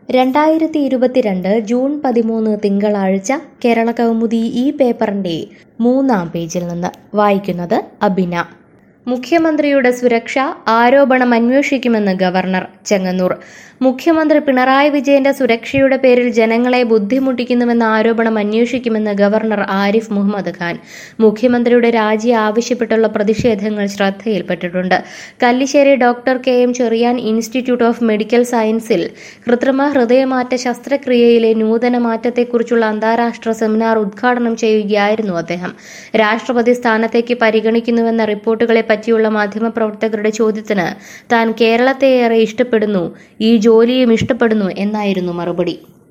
രണ്ടായിരത്തി ഇരുപത്തിരണ്ട് ജൂൺ പതിമൂന്ന് തിങ്കളാഴ്ച കേരള കൗമുദി ഈ പേപ്പറിന്റെ മൂന്നാം പേജിൽ നിന്ന് വായിക്കുന്നത് അബിന മുഖ്യമന്ത്രിയുടെ സുരക്ഷ ആരോപണം അന്വേഷിക്കുമെന്ന് ഗവർണർ ചെങ്ങന്നൂർ മുഖ്യമന്ത്രി പിണറായി വിജയന്റെ സുരക്ഷയുടെ പേരിൽ ജനങ്ങളെ ബുദ്ധിമുട്ടിക്കുന്നുവെന്ന ആരോപണം അന്വേഷിക്കുമെന്ന് ഗവർണർ ആരിഫ് മുഹമ്മദ് ഖാൻ മുഖ്യമന്ത്രിയുടെ രാജി ആവശ്യപ്പെട്ടുള്ള പ്രതിഷേധങ്ങൾ ശ്രദ്ധയിൽപ്പെട്ടിട്ടുണ്ട് Kallissery doctor K M Cherian institute of medical സയൻസിൽ കൃത്രിമ ഹൃദയമാറ്റ ശസ്ത്രക്രിയയിലെ നൂതന മാറ്റത്തെക്കുറിച്ചുള്ള അന്താരാഷ്ട്ര സെമിനാർ ഉദ്ഘാടനം ചെയ്യുകയായിരുന്നു അദ്ദേഹം രാഷ്ട്രപതി സ്ഥാനത്തേക്ക് പരിഗണിക്കുന്നുവെന്ന റിപ്പോർട്ടുകളെ പറ്റിയുള്ള മാധ്യമപ്രവർത്തകരുടെ ചോദ്യത്തിന് താൻ കേരളത്തെ ഏറെ ഇഷ്ടപ്പെടുന്നു ഈ ജോലിയും ഇഷ്ടപ്പെടുന്നു എന്നായിരുന്നു മറുപടി